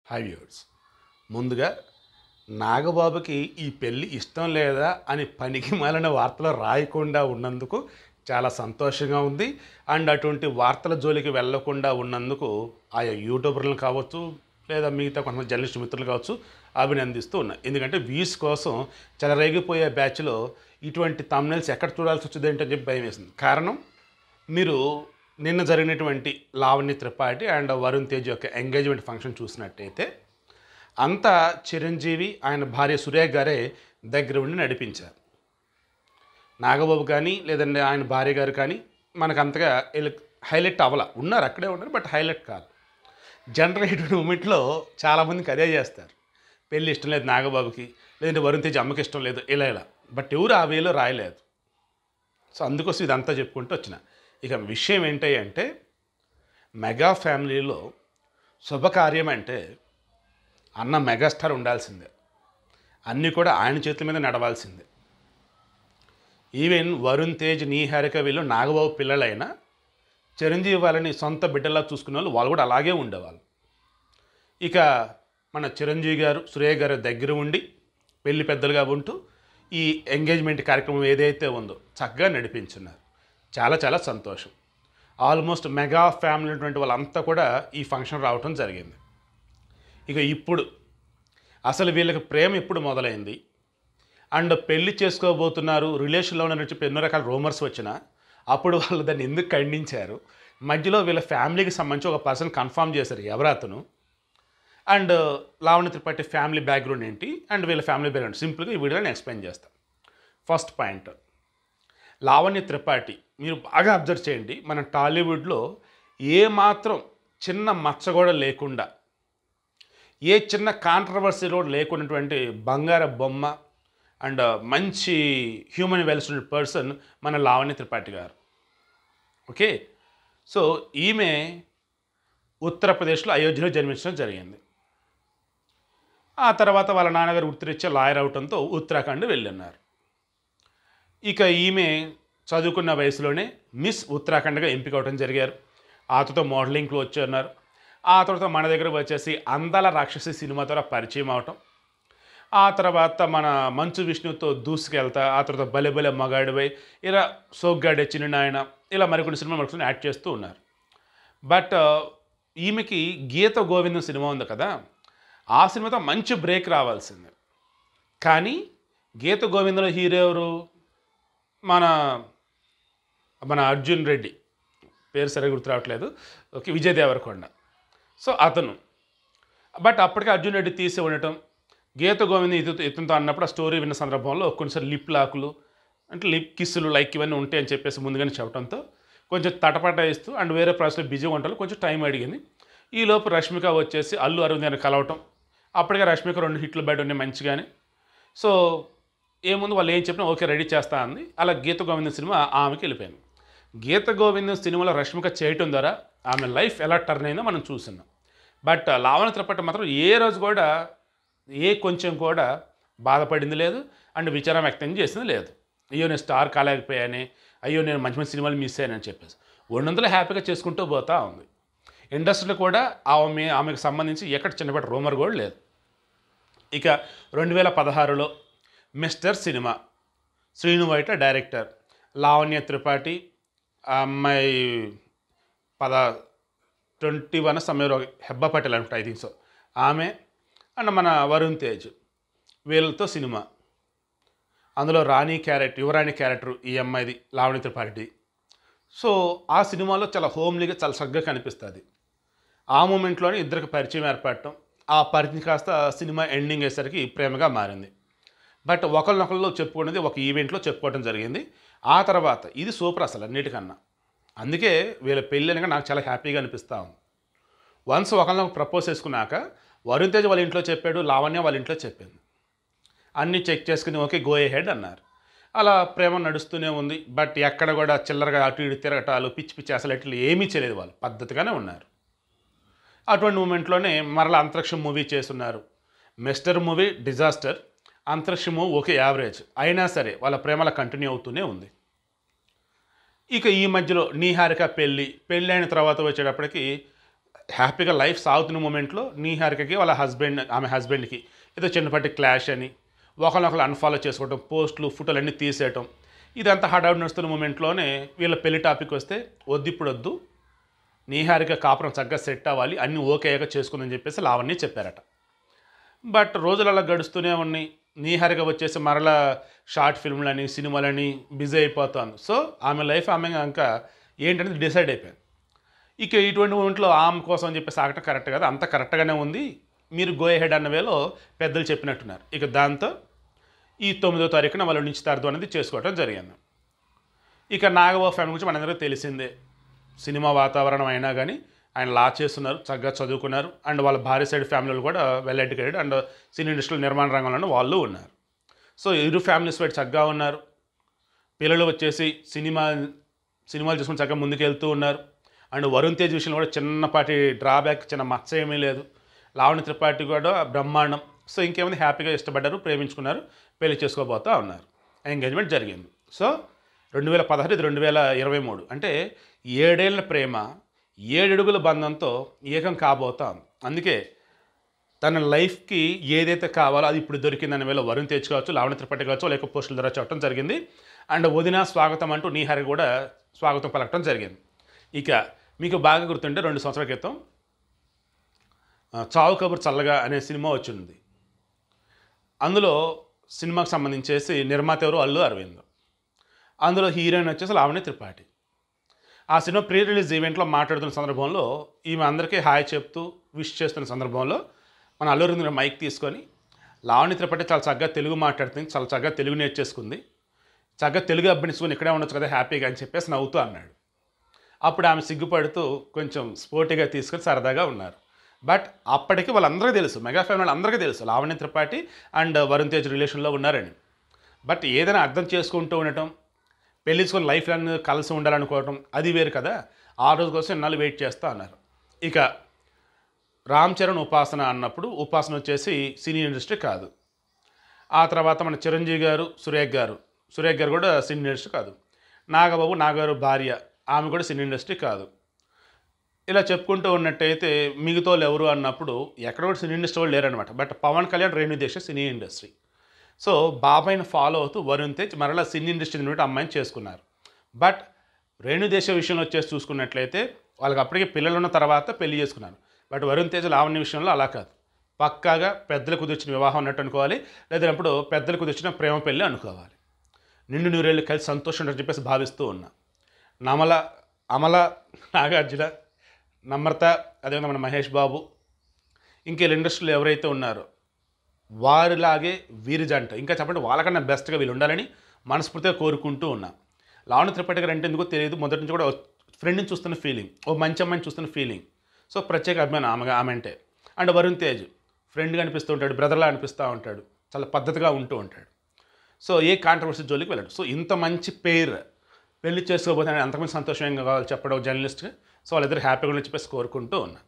high viewers ముందుగా నాగబాబుకి ఈ పెళ్ళి ఇష్టం లేదా అని పనికి మాలిన వార్తలు రాయకుండా ఉన్నందుకు చాలా సంతోషంగా ఉంది అండ్ అటువంటి వార్తల జోలికి వెళ్ళకుండా ఉన్నందుకు ఆయా యూట్యూబర్లను కావచ్చు లేదా మిగతా కొంతమంది జర్నలిస్ట్ మిత్రులు కావచ్చు అభినందిస్తూ ఉన్నాయి ఎందుకంటే వ్యూస్ కోసం చెలరేగిపోయే బ్యాచ్లో ఇటువంటి తమ్నెల్స్ ఎక్కడ చూడాల్సి వచ్చింది ఏంటని చెప్పి భయం వేసింది కారణం మీరు నిన్న జరిగినటువంటి లావణ్య త్రిపాఠి అండ్ వరుణ్ తేజ్ యొక్క ఎంగేజ్మెంట్ ఫంక్షన్ చూసినట్టయితే అంతా చిరంజీవి ఆయన భార్య సురేఖ గారే దగ్గర ఉండి నడిపించారు నాగబాబు కానీ లేదంటే ఆయన భార్య గారు కానీ మనకు అంతగా హైలైట్ అవ్వాల ఉన్నారు అక్కడే ఉన్నారు బట్ హైలైట్ కాదు జనరల్ ఇటువంటి మూమెంట్లో చాలామందికి అదే చేస్తారు పెళ్ళి ఇష్టం లేదు నాగబాబుకి లేదంటే వరుణ్ తేజ్ అమ్మకి ఇష్టం లేదు ఇలా ఇలా బట్ ఎవరు ఆ వేలో రాయలేదు సో అందుకోసం ఇదంతా చెప్పుకుంటూ వచ్చిన ఇక విషయం ఏంటి అంటే మెగా ఫ్యామిలీలో శుభకార్యం అంటే అన్న మెగాస్టార్ ఉండాల్సిందే అన్నీ కూడా ఆయన చేతుల మీద నడవాల్సిందే ఈవెన్ వరుణ్ తేజ్ నీహారిక వీళ్ళు నాగబాబు పిల్లలైనా చిరంజీవి వాళ్ళని సొంత బిడ్డలా చూసుకునే వాళ్ళు వాళ్ళు కూడా అలాగే ఉండేవాళ్ళు ఇక మన చిరంజీవి గారు సురేఖ గారు దగ్గర ఉండి పెళ్లి పెద్దలుగా ఉంటూ ఈ ఎంగేజ్మెంట్ కార్యక్రమం ఏదైతే ఉందో చక్కగా నడిపించున్నారు చాలా చాలా సంతోషం ఆల్మోస్ట్ మెగా ఫ్యామిలీ ఉన్నటువంటి వాళ్ళంతా కూడా ఈ ఫంక్షన్ రావటం జరిగింది ఇక ఇప్పుడు అసలు వీళ్ళకి ప్రేమ ఎప్పుడు మొదలైంది అండ్ పెళ్లి చేసుకోబోతున్నారు రిలేషన్లో ఉన్న చెప్పి ఎన్నో రకాల రూమర్స్ వచ్చినా అప్పుడు వాళ్ళు దాన్ని ఎందుకు ఖండించారు మధ్యలో వీళ్ళ ఫ్యామిలీకి సంబంధించి ఒక పర్సన్ కన్ఫర్మ్ చేశారు ఎవరు అతను and Lavanya Tripathi family background ఏంటి అండ్ వీళ్ళ ఫ్యామిలీ బ్యాక్గ్రౌండ్ సింపుల్గా ఈ వీడియోని ఎక్స్ప్లెయిన్ చేస్తాం ఫస్ట్ పాయింట్ లావణ్య త్రిపాఠి మీరు బాగా అబ్జర్వ్ చేయండి మన టాలీవుడ్లో ఏ మాత్రం చిన్న మచ్చ కూడా లేకుండా ఏ చిన్న కాంట్రవర్సీ కూడా లేకున్నటువంటి బంగార బొమ్మ అండ్ మంచి హ్యూమన్ వెల్స్ పర్సన్ మన లావణ్య త్రిపాఠి గారు ఓకే సో ఈమె ఉత్తరప్రదేశ్లో అయోధ్యలో జన్మించడం జరిగింది ఆ తర్వాత వాళ్ళ నాన్నగారు వృత్తిరీత్యా లాయర్ అవడంతో ఉత్తరాఖండ్ వెళ్ళున్నారు ఇక ఈమె చదువుకున్న వయసులోనే మిస్ ఉత్తరాఖండ్గా ఎంపిక అవడం జరిగారు ఆ తర్వాత మోడలింగ్లో వచ్చి ఉన్నారు ఆ తర్వాత మన దగ్గర వచ్చేసి అందాల రాక్షసి సినిమా ద్వారా పరిచయం అవటం ఆ తర్వాత మన మంచు విష్ణుతో దూసుకెళ్తా ఆ తర్వాత బలె బలె మగాడివై ఇలా సోగ్గాడే చిన్న నాయన ఇలా మరికొన్ని సినిమా మనకు యాడ్ చేస్తూ ఉన్నారు బట్ ఈమెకి గీత గోవిందం సినిమా ఉంది కదా ఆ సినిమాతో మంచి బ్రేక్ రావాల్సిందే కానీ గీత గోవిందంలో హీరో ఎవరు మన మన అర్జున్ రెడ్డి పేరు సరిగా గుర్తు రావట్లేదు ఓకే విజయ్ దేవరకొండ సో అతను బట్ అప్పటికే అర్జున్ రెడ్డి తీసి ఉండటం గీత గోవింద్ ఇతను ఇతనితో అన్నప్పుడు ఆ స్టోరీ విన్న సందర్భంలో కొన్నిసార్లు లిప్ లాకులు అంటే లిప్ కిస్సులు లైక్ ఇవన్నీ ఉంటాయి అని చెప్పేసి ముందుగానే చెప్పడంతో కొంచెం తటపట ఇస్తూ అండ్ వేరే ప్రాసెస్లో బిజీగా ఉంటారు కొంచెం టైం అడిగింది ఈ లోపు రష్మిక వచ్చేసి అల్లు అరవింద్ గారిని కలవటం అప్పటికే రష్మిక రెండు హిట్లు బయట ఉన్నాయి మంచిగానే సో ఏముంది వాళ్ళు ఏం చెప్పినా ఓకే రెడీ చేస్తా అంది అలా గీత గోవిందం సినిమా ఆమెకి వెళ్ళిపోయింది గీత గోవిందం సినిమాలో రష్మిక చేయటం ద్వారా ఆమె లైఫ్ ఎలా టర్న్ అయిందో మనం చూస్తున్నాం బట్ లావణ్య త్రిపాఠి మాత్రం ఏ రోజు కూడా ఏ కొంచెం కూడా బాధపడింది లేదు అండ్ విచారం వ్యక్తం చేసింది లేదు అయ్యో నేను స్టార్ కాలేకపోయానే అయ్యో నేను మంచి మంచి సినిమాలు మిస్ అయ్యానని చెప్పేసి వందలు హ్యాపీగా చేసుకుంటూ పోతా ఉంది ఇండస్ట్రీలో కూడా ఆమె ఆమెకు సంబంధించి ఎక్కడ చిన్నపాటి రూమర్ కూడా లేదు ఇక రెండు వేల పదహారులో మిస్టర్ సినిమా శ్రీను వైట డైరెక్టర్ లావణ్య త్రిపాఠి ఆ అమ్మాయి పద ట్వంటీ వన్ సమయంలో హెబ్బా పటేల్ అనుకుంటా ఐ థింక్ సో ఆమె అండ్ మన వరుణ్ తేజ్ వీళ్ళతో సినిమా అందులో రాణి క్యారెక్టర్ యువరాణి క్యారెక్టర్ ఈ అమ్మాయిది లావణ్య త్రిపాఠి సో ఆ సినిమాలో చాలా హోమ్లీగా చాలా చక్కగా కనిపిస్తుంది ఆ మూమెంట్లోనే ఇద్దరికి పరిచయం ఏర్పడటం ఆ పరిచయం కాస్త సినిమా ఎండింగ్ అయ్యేసరికి ప్రేమగా మారింది బట్ ఒకరినొకళ్ళు చెప్పుకునేది ఒక ఈవెంట్లో చెప్పుకోవడం జరిగింది ఆ తర్వాత ఇది సూపర్ అసలు అన్నిటికన్నా అందుకే వీళ్ళ పెళ్ళి అనగా నాకు చాలా హ్యాపీగా అనిపిస్తూ ఉంది వన్స్ ఒకరినొక ప్రపోజ్ చేసుకున్నాక వరుణ్ తేజ్ వాళ్ళ ఇంట్లో చెప్పాడు లావణ్య వాళ్ళ ఇంట్లో చెప్పింది అన్నీ చెక్ చేసుకుని ఓకే గో హెడ్ అన్నారు అలా ప్రేమ నడుస్తూనే ఉంది బట్ ఎక్కడ కూడా చిల్లరగా అటు ఇటు తిరగటాలు పిచ్చి పిచ్చి అసలు ఇట్లా ఏమీ చేయలేదు వాళ్ళు పద్ధతిగానే ఉన్నారు అటువంటి మూమెంట్లోనే మరలా అంతరిక్షం మూవీ చేస్తున్నారు Mister movie disaster Antariksham movie okay average అయినా సరే వాళ్ళ ప్రేమల కంటిన్యూ అవుతూనే ఉంది ఇక ఈ మధ్యలో నీహారిక పెళ్ళి పెళ్ళి అయిన తర్వాత వచ్చేటప్పటికి హ్యాపీగా లైఫ్ సాగుతున్న మూమెంట్లో నీహారికకి వాళ్ళ హస్బెండ్ ఆమె హస్బెండ్కి ఏదో చిన్నపాటి క్లాష్ అని ఒకరినొకరు అన్ఫాలో చేసుకోవడం పోస్టులు ఫోటోలు అన్నీ తీసేయటం ఇదంతా హడావుడి నడుస్తున్న మూమెంట్లోనే వీళ్ళ పెళ్లి టాపిక్ వస్తే వద్దు ఇప్పుడు వద్దు నీహారిక కాపురం చక్కగా సెట్ అవ్వాలి అన్నీ ఓకే అయ్యాక చేసుకుందని చెప్పేసి లావణ్య చెప్పారట బట్ రోజులు అలా గడుస్తూనే ఉన్నాయి నీహారిక వచ్చేసి మరలా షార్ట్ ఫిల్మ్లని సినిమాలని బిజీ అయిపోతాను సో ఆమె లైఫ్ ఆమె ఇంకా ఏంటనేది డిసైడ్ అయిపోయింది ఇక ఇటువంటి మూమెంట్లో ఆమె కోసం అని చెప్పేసి ఆగటం కరెక్ట్ కదా అంత కరెక్ట్గానే ఉంది మీరు గో హెడ్ అన్న వేలో పెద్దలు చెప్పినట్టున్నారు ఇక దాంతో ఈ తొమ్మిదో తారీఖున వాళ్ళు నిశ్చితార్థం అనేది చేసుకోవడం జరిగింది ఇక నాగబాబు ఫ్యామిలీ గురించి మనందరికీ తెలిసిందే సినిమా వాతావరణం అయినా కానీ ఆయన లా చేస్తున్నారు చక్కగా చదువుకున్నారు అండ్ వాళ్ళ భార్య సైడ్ ఫ్యామిలీలు కూడా వెల్ ఎడ్యుకేటెడ్ అండ్ సినీ ఇండస్ట్రీలో నిర్మాణ రంగంలోనే వాళ్ళు ఉన్నారు సో ఇరు ఫ్యామిలీస్ వైపు చక్కగా ఉన్నారు పిల్లలు వచ్చేసి సినిమా సినిమాలు చూసుకుని చక్కగా ముందుకెళ్తూ ఉన్నారు అండ్ వరుణ్ తేజ్ విషయంలో కూడా చిన్నపాటి డ్రాబ్యాక్ చిన్న మచ్చ ఏమీ లేదు లావణ్య త్రిపాఠి కూడా బ్రహ్మాండం సో ఇంకేముంది హ్యాపీగా ఇష్టపడ్డారు ప్రేమించుకున్నారు పెళ్లి చేసుకోబోతా ఉన్నారు ఎంగేజ్మెంట్ జరిగింది సో రెండు వేల పదహారు ఇది రెండు వేల ఇరవై మూడు అంటే ఏడేళ్ల ప్రేమ ఏడడుగుల బంధంతో ఏకం కాబోతా ఉంది అందుకే తన లైఫ్కి ఏదైతే కావాలో అది ఇప్పుడు దొరికిందనే వేళ వరుణ్ తేజ్ కావచ్చు లావణ్య త్రిపాఠి కావచ్చు లేక పోస్టుల ద్వారా చెప్పడం జరిగింది అండ్ వదిన స్వాగతం అంటూ నీహారి కూడా స్వాగతం పలకడం జరిగింది ఇక మీకు బాగా గుర్తుంటే రెండు సంవత్సరాల క్రితం ఆ, చావు కబుర్ చల్లగా అనే సినిమా వచ్చింది అందులో సినిమాకి సంబంధించేసి నిర్మాత ఎవరు అల్లు అరవింద్ అందులో హీరోయిన్ వచ్చేసి లావణ్య త్రిపాఠి ఆ సినిమా ప్రీ రిలీజ్ ఈవెంట్లో మాట్లాడుతున్న సందర్భంలో ఈమె అందరికీ హాయ్ చెప్తూ విష్ చేస్తున్న సందర్భంలో మన అల్లు అరవింద్ మైక్ తీసుకొని లావణ్య త్రిపాఠి చాలా చక్కగా తెలుగు మాట్లాడుతుంది చాలా చక్కగా తెలుగు నేర్చేసుకుంది చక్కగా తెలుగు అభ్యనించుకొని ఇక్కడే ఉండొచ్చు కదా హ్యాపీగా అని చెప్పేసి నవ్వుతూ అన్నాడు అప్పుడు ఆమె సిగ్గుపడుతూ కొంచెం స్పోర్టీగా తీసుకొని సరదాగా ఉన్నారు బట్ అప్పటికి వాళ్ళందరికీ తెలుసు మెగా ఫ్యామిలీ అందరికీ తెలుసు లావణ్య త్రిపాఠి అండ్ వరుణ్ తేజ్ రిలేషన్లో ఉన్నారని బట్ ఏదైనా అర్థం చేసుకుంటూ ఉండటం పెళ్ళించుకొని లైఫ్ లాంగ్ కలిసి ఉండాలనుకోవటం అది వేరు కదా ఆ రోజు కోసం ఇన్నాళ్ళు వెయిట్ చేస్తా అన్నారు ఇక రామ్ చరణ్ ఉపాసన అన్నప్పుడు ఉపాసన వచ్చేసి సినీ ఇండస్ట్రీ కాదు ఆ తర్వాత మన చిరంజీవి గారు సురేఖ్ గారు సురేఖ్ గారు కూడా సినీ ఇండస్ట్రీ కాదు నాగబాబు నాగారు భార్య ఆమె కూడా సినీ ఇండస్ట్రీ కాదు ఇలా చెప్పుకుంటూ ఉన్నట్టయితే మిగతా వాళ్ళు ఎవరు అన్నప్పుడు ఎక్కడ కూడా సినీ ఇండస్ట్రీ వాళ్ళు లేరనమాట but Pawan Kalyan Renu Desai cine industry so బాబాయ్ని ఫాలో అవుతూ వరుణ్ తేజ్ మరలా సినీ ఇండస్ట్రీ నుండి అమ్మాయిని చేసుకున్నారు బట్ రేణు దేశ విషయంలో వచ్చేసి చూసుకున్నట్లయితే వాళ్ళకి అప్పటికే పిల్లలు ఉన్న తర్వాత పెళ్లి చేసుకున్నారు బట్ వరుణ్ తేజ్ లావణ్య విషయంలో అలా కాదు పక్కాగా పెద్దలు కుదిర్చిన వివాహం అన్నట్టు అనుకోవాలి లేదన్నప్పుడు పెద్దలు కుదిర్చిన ప్రేమ పెళ్ళి అనుకోవాలి నిండు నూరేళ్ళు కలిసి సంతోషం ఉంటుందని చెప్పేసి భావిస్తూ ఉన్నా నమల అమల నాగార్జున నమ్రత అదేవిధంగా మన మహేష్ బాబు ఇంకా వీళ్ళ ఇండస్ట్రీలో ఎవరైతే ఉన్నారో వారిలాగే వీరి జంట ఇంకా చెప్పండి వాళ్ళకన్నా బెస్ట్గా వీళ్ళు ఉండాలని మనస్ఫూర్తిగా కోరుకుంటూ ఉన్నా లావణ్య త్రిపాఠి గారు అంటే ఎందుకో తెలియదు మొదటి నుంచి కూడా ఫ్రెండ్ని చూస్తున్న ఫీలింగ్ ఓ మంచి అమ్మాయిని చూస్తున్న ఫీలింగ్ సో ప్రత్యేక అభిమానం ఆమె ఆమె అంటే అండ్ వరుణ్ తేజ్ ఫ్రెండ్గా అనిపిస్తూ ఉంటాడు బ్రదర్లా అనిపిస్తూ ఉంటాడు చాలా పద్ధతిగా ఉంటూ ఉంటాడు సో ఏ కాంట్రవర్సీ జోలికి వెళ్ళడు సో ఇంత మంచి పేరు పెళ్లి చేసుకోబోతే అంతకుమంది సంతోషంగా కావాలి చెప్పడం జర్నలిస్ట్గా సో వాళ్ళిద్దరు హ్యాపీగా ఉండాలని చెప్పేసి కోరుకుంటూ ఉన్నా